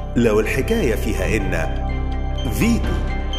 لو الحكاية فيها إن فيتو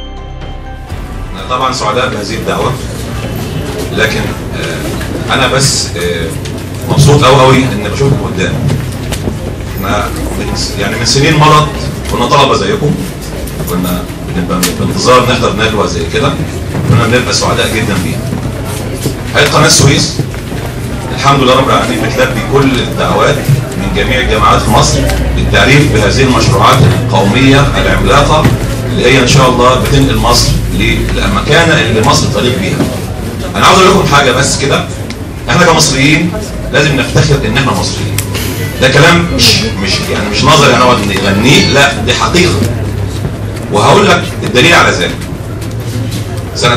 طبعا سعداء بهذه الدعوة لكن آه، أنا بس آه، مبسوط أوي أوي إن بشوفكم قدام احنا من يعني من سنين مضت كنا طلبة زيكم كنا بنبقى بانتظار نحضر ندوة زي كده كنا بنبقى سعداء جدا بيها هيئة قناة السويس الحمد لله رب العالمين بتلبي كل الدعوات من جميع الجامعات في مصر للتعريف بهذه المشروعات القومية العملاقة اللي هي إن شاء الله بتنقل مصر للمكانة اللي مصر تليق بيها. أنا عاوز أقول لكم حاجة بس كده إحنا كمصريين لازم نفتخر إن إحنا مصريين. ده كلام مش مش يعني مش نظري هنقعد نغنيه لا دي حقيقة. وهقول لك الدليل على ذلك. سنة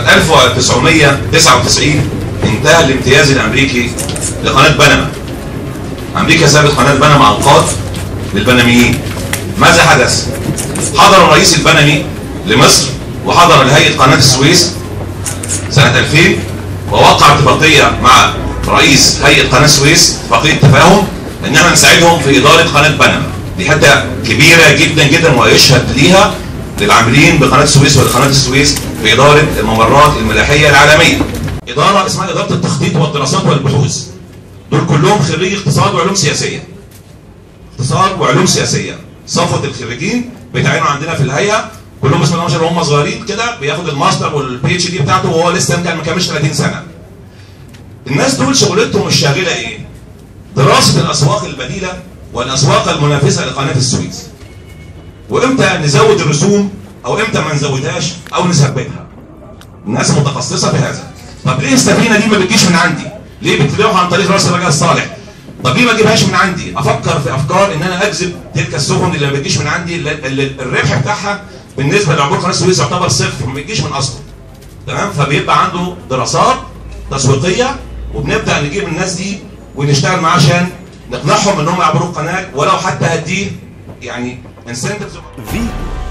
1999 انتهى الامتياز الامريكي لقناة بنما. امريكا سابت قناة بنما انقاذ للبنميين. ماذا حدث؟ حضر الرئيس البنمي لمصر وحضر لهيئة قناة السويس سنة 2000 ووقع اتفاقية مع رئيس هيئة قناة السويس اتفاقية تفاهم ان احنا نساعدهم في إدارة قناة بنما. دي حتة كبيرة جدا جدا ويشهد ليها للعاملين بقناة السويس ولقناة السويس في إدارة الممرات الملاحية العالمية. إدارة اسمها إدارة التخطيط والدراسات والبحوث. دول كلهم خريج اقتصاد وعلوم سياسية. اقتصاد وعلوم سياسية. صفوة الخريجين بتعينوا عندنا في الهيئة كلهم بسم الله ما شاء الله وهم صغيرين كده بياخد الماستر والبي اتش دي بتاعته وهو لسه يمكن ما كملش 30 سنة. الناس دول شغلتهم الشاغلة ايه؟ دراسة الأسواق البديلة والأسواق المنافسة لقناة السويس. وامتى نزود الرسوم او امتى ما نزودهاش او نثبتها. الناس متخصصة في هذا. طب ليه السفينة دي ما بتجيش من عندي؟ ليه بتبيعها عن طريق راس الرجاء الصالح؟ طب ليه ما اجيبهاش من عندي؟ افكر في افكار ان انا اجذب تلك السفن اللي ما بتجيش من عندي اللي اللي الربح بتاعها بالنسبه لعبور قناه السويس يعتبر صفر ما بتجيش من اصله. تمام؟ فبيبقى عنده دراسات تسويقيه وبنبدا نجيب الناس دي ونشتغل معاه عشان نقنعهم ان هم يعبروا القناه ولو حتى هديه يعني انسنتفز فيتو